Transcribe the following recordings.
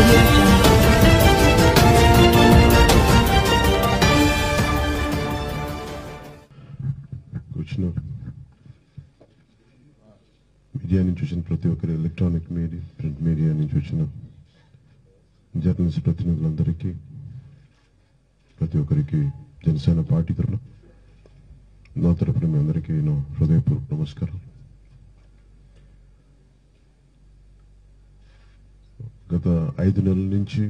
audio jungle. వచ్చిన media నుంచి వచ్చిన ప్రతి ఒక్కరు ఎలక్ట్రానిక్ మీడియా ప్రింట్ మీడియా నుంచి వచ్చిన జర్నలిస్ట్ ప్రతినిధులందరికీ ప్రతి ఒక్కరికి జనసేన పార్టీ తరఫున నా తరఫున మీ అందరికీ నా హృదయపూర్వక నమస్కారం గత ఐదు నెలల నుంచి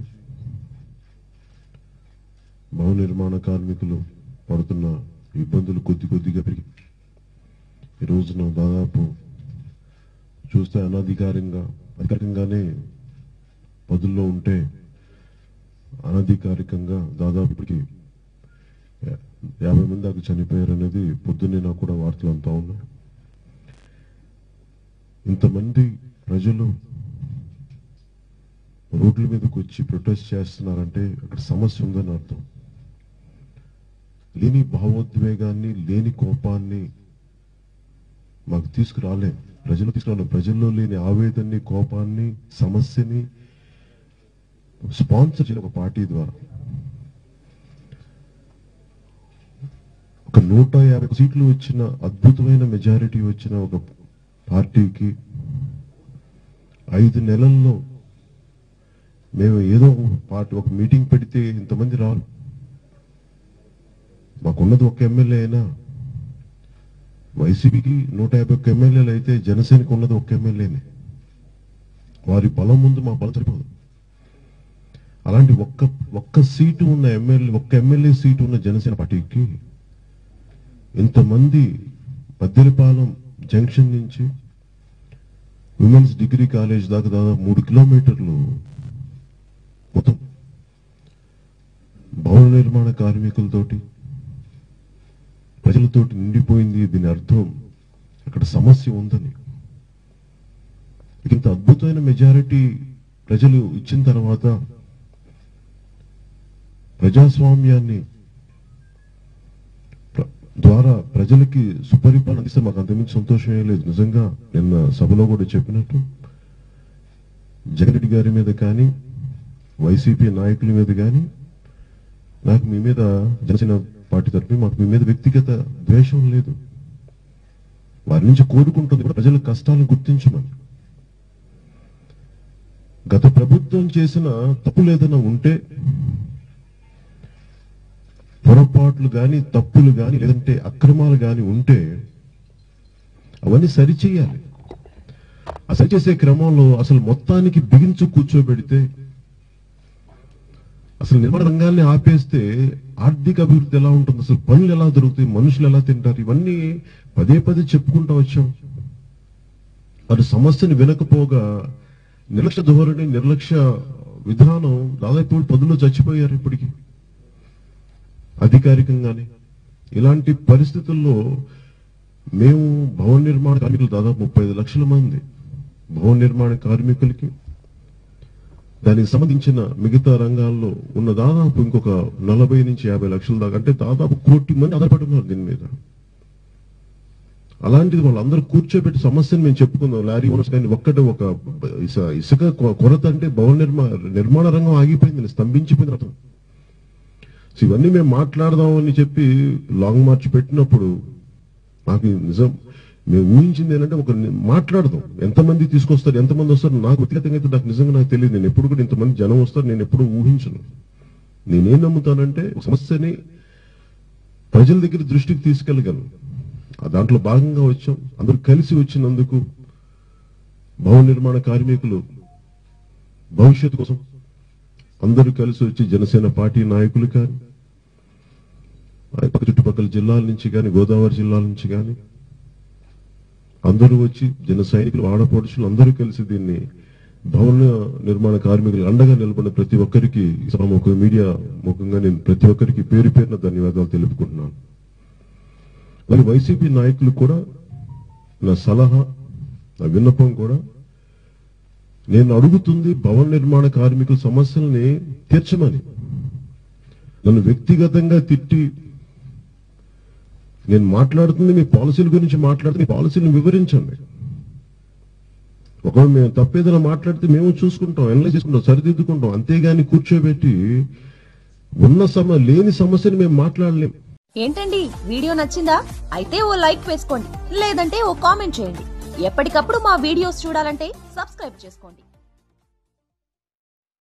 భవన నిర్మాణ కార్మికులు పడుతున్న ఇబ్బందులు కొద్ది కొద్దిగా పెరిగి ఈ రోజున దాదాపు చూస్తే అనధికారంగా అధికారికంగానే పదుల్లో ఉంటే అనధికారికంగా దాదాపు ఇప్పటికి యా- యాభై మంది దాకా చనిపోయారు అనేది పొద్దున్నే నాకు కూడా వార్తలు అంతా ఉన్నాయి ఇంతమంది ప్రజలు రోడ్ల మీదకి వచ్చి ప్రొటెస్ట్ చేస్తున్నారంటే అక్కడ సమస్య ఉందని అర్థం లేని భావోద్వేగాన్ని లేని కోపాన్ని మాకు తీసుకురాలేం ప్రజలు తీసుకురాలేం ప్రజల్లో లేని ఆవేదనని కోపాన్ని సమస్యని స్పాన్సర్ చేయాలి ఒక పార్టీ ద్వారా ఒక నూట యాభై సీట్లు వచ్చిన అద్భుతమైన మెజారిటీ వచ్చిన ఒక పార్టీకి ఐదు నెలల్లో మేము ఏదో ఒక పార్టీ ఒక మీటింగ్ పెడితే ఇంతమంది రారు మాకున్నది ఒక ఎమ్మెల్యే అయినా వైసీపీకి నూట యాభై ఒక్క ఎమ్మెల్యేలు అయితే జనసేనకు ఉన్నది ఒక ఎమ్మెల్యేనే వారి బలం ముందు మా బలం సరిపోదు అలాంటి ఒక్క ఒక్క సీటు ఉన్న ఎమ్మెల్యే ఒక్క ఎమ్మెల్యే సీటు ఉన్న జనసేన పార్టీకి ఇంతమంది మద్దెలపాలెం జంక్షన్ నుంచి విమెన్స్ డిగ్రీ కాలేజ్ దాకా దాదాపు మూడు కిలోమీటర్లు మొత్తం భవన నిర్మాణ కార్మికులతోటి ప్రజలతోటి నిండిపోయింది దీని అర్థం అక్కడ సమస్య ఉందని ఇంత అద్భుతమైన మెజారిటీ ప్రజలు ఇచ్చిన తర్వాత ప్రజాస్వామ్యాన్ని ప్ర- ద్వారా ప్రజలకి సుపరిపాలన ఇస్తే మాకు అంతమించి సంతోషమే లేదు నిజంగా నిన్న సభలో కూడా చెప్పినట్టు జగన్ రెడ్డి గారి మీద కానీ వైసీపీ నాయకుల మీద కానీ నాకు మీ మీద జనసేన పార్టీ తరఫున మాకు మీ మీద వ్యక్తిగత ద్వేషం లేదు వారి నుంచి కోరుకుంటుంది కూడా ప్రజల కష్టాలను గుర్తించమని గత ప్రభుత్వం చేసిన తప్పులు ఏదైనా ఉంటే పొరపాట్లు గాని తప్పులు గాని లేదంటే అక్రమాలు గాని ఉంటే అవన్నీ సరిచేయాలి ఆ సరిచేసే క్రమంలో అసలు మొత్తానికి బిగించు కూర్చోబెడితే అసలు నిర్మాణ రంగాన్ని ఆపేస్తే ఆర్థిక అభివృద్ధి ఎలా ఉంటుంది అసలు పనులు ఎలా దొరుకుతాయి మనుషులు ఎలా తింటారు ఇవన్నీ పదే పదే చెప్పుకుంటూ వచ్చాం వారి సమస్యను వినకపోగా నిర్లక్ష్య ధోరణి నిర్లక్ష్య విధానం దాదాపు పదులో చచ్చిపోయారు ఇప్పటికి అధికారికంగానే ఇలాంటి పరిస్థితుల్లో మేము భవన నిర్మాణ కార్మికులు దాదాపు ముప్పై ఐదు లక్షల మంది భవన నిర్మాణ కార్మికులకి దానికి సంబంధించిన మిగతా రంగాల్లో ఉన్న దాదాపు ఇంకొక నలభై నుంచి యాభై లక్షల దాకా అంటే దాదాపు కోటి మంది ఆధారపడి ఉన్నారు దీని మీద అలాంటిది వాళ్ళందరూ కూర్చోబెట్టి సమస్యను మేము చెప్పుకుందాం లారీ ఓనర్స్ కానీ ఒక్కటే ఒక ఇస- ఇసుక కొ- కొరత అంటే భవన నిర్మాణ నిర్మాణ రంగం ఆగిపోయింది స్తంభించిపోయింది అర్థం సో ఇవన్నీ మేము మాట్లాడదామని చెప్పి లాంగ్ మార్చ్ పెట్టినప్పుడు నాకు నిజం మేము ఊహించింది ఏంటంటే ఒక ని- మాట్లాడదాం ఎంతమంది తీసుకొస్తారు ఎంతమంది వస్తారు నాకు వ్యక్తిగతంగా అయితే నాకు నిజంగా నాకు తెలియదు నేను ఎప్పుడు కూడా ఇంతమంది జనం వస్తారు నేను ఎప్పుడు ఊహించను నేనేం నమ్ముతానంటే ఒక సమస్యని ప్రజల దగ్గర దృష్టికి తీసుకెళ్ళగలను ఆ దాంట్లో భాగంగా వచ్చాం అందరూ కలిసి వచ్చినందుకు భవన నిర్మాణ కార్మికులు భవిష్యత్తు కోసం అందరూ కలిసి వచ్చి జనసేన పార్టీ నాయకులు కానీ ఆ పక్క చుట్టుపక్కల జిల్లాల నుంచి కానీ గోదావరి జిల్లాల నుంచి కానీ అందరూ వచ్చి జన సైనికులు ఆడపడుచులు అందరూ కలిసి దీన్ని భవన నిర్మాణ కార్మికులు అండగా నిలబడిన ప్రతి ఒక్కరికి ఈ సభాముఖ మీడియా ముఖంగా నేను ప్రతి ఒక్కరికి పేరు పేరున ధన్యవాదాలు తెలుపుకుంటున్నాను మరి వైసీపీ నాయకులు కూడా నా సలహా నా విన్నపం కూడా నేను అడుగుతుంది భవన నిర్మాణ కార్మికుల సమస్యల్ని తీర్చమని నన్ను వ్యక్తిగతంగా తిట్టి నేను మాట్లాడుతుంది మీ పాలసీల గురించి మాట్లాడుతుంది మీ పాలసీలను వివరించండి ఒకవేళ మేము తప్పేదైనా మాట్లాడితే మేము చూసుకుంటాం అనలైజ్ చేసుకుంటాం సరిదిద్దుకుంటాం అంతేగాని కూర్చోబెట్టి ఉన్న సమ లేని సమస్యని మేము మాట్లాడలేం ఏంటండి వీడియో నచ్చిందా అయితే ఓ లైక్ వేసుకోండి లేదంటే ఓ కామెంట్ చేయండి ఎప్పటికప్పుడు మా వీడియోస్ చూడాలంటే సబ్స్క్రైబ్ చేసుకోండి